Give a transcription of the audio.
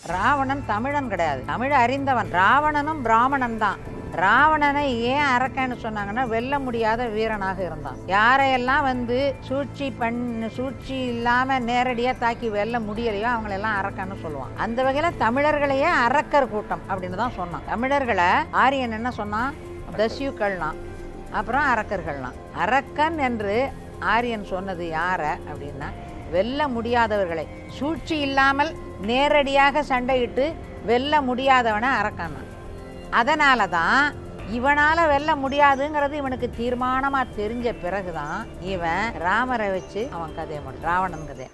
ராவணன் தமிழன் கிடையாது தமிழ் அறிந்தவன் ராவணனும் பிராமணன் தான் ராவணனை ஏன் அரக்கன்னு சொன்னாங்கன்னா வெல்ல முடியாத வீரனாக இருந்தான் யாரையெல்லாம் வந்து சூழ்ச்சி பண் சூழ்ச்சி இல்லாமல் நேரடியாக தாக்கி வெல்ல முடியலையோ அவங்களெல்லாம் அரக்கன்னு சொல்லுவான் அந்த வகையில் தமிழர்களையே அரக்கர் கூட்டம் அப்படின்னு தான் சொன்னான் தமிழர்களை ஆரியன் என்ன சொன்னான் தஸ்யுக்கள்லாம் அப்புறம் அரக்கர்கள்லாம் அரக்கன் என்று ஆரியன் சொன்னது யாரை அப்படின்னா வெல்ல முடியாதவர்களை சூழ்ச்சி இல்லாமல் நேரடியாக சண்டையிட்டு வெல்ல முடியாதவனை அரக்கன் அதனால தான் இவனால் வெல்ல முடியாதுங்கிறது இவனுக்கு தீர்மானமாக தெரிஞ்ச பிறகு தான் இவன் ராமரை வச்சு அவன் கதையை முடியும் ராவணன் கதையை